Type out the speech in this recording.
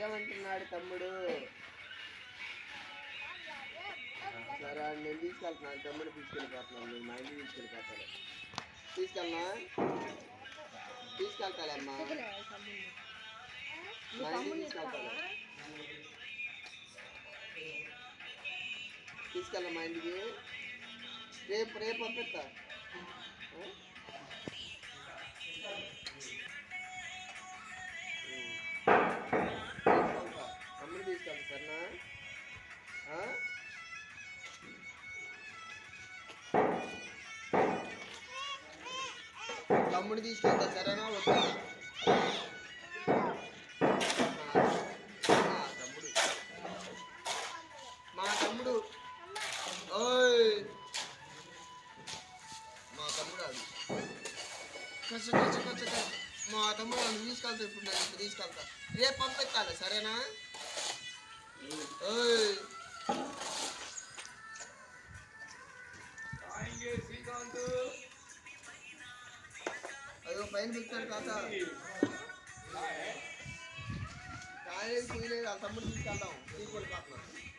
వెళ్తామంటున్నాడు తమ్ముడు సరే ఆడు నేను తీసుకెళ్తున్నాను తమ్ముడు తీసుకెళ్ళిపోతున్నాను నేను మా ఇంటికి తీసుకెళ్ళిపోతాను తీసుకెళ్ళనా తీసుకెళ్తాలేమ్మా మా ఇంటికి తీసుకెళ్తాను తీసుకెళ్ళా మా ఇంటికి రేపు రేపు పంపిస్తా ఆ? తీసుకెళ్తా తమ్ముడు తీసుకెళ్తా సరేనా ఆ? తమ్ముడు తీసుకెళ్తా సరేనా వద్దా మా తమ్ముడు మా తమ్ముడు ఓయ్ మా తమ్ముడు అది కచ్చ కచ్చ కచ్చ కచ్చ. మా తమ్ముడు నన్ను తీసుకెళ్తా ఇప్పుడు నేను ఇప్పుడు తీసుకెళ్తా రేపు పంపించాలి సరేనా ఓయ్ అదో పైన పెట్టాడు తాత కాలేదు చేయలేదు వాళ్ళ తమ్ముడు తీసుకెళ్దాం తీసుకెళ్ళిపోతున్నాం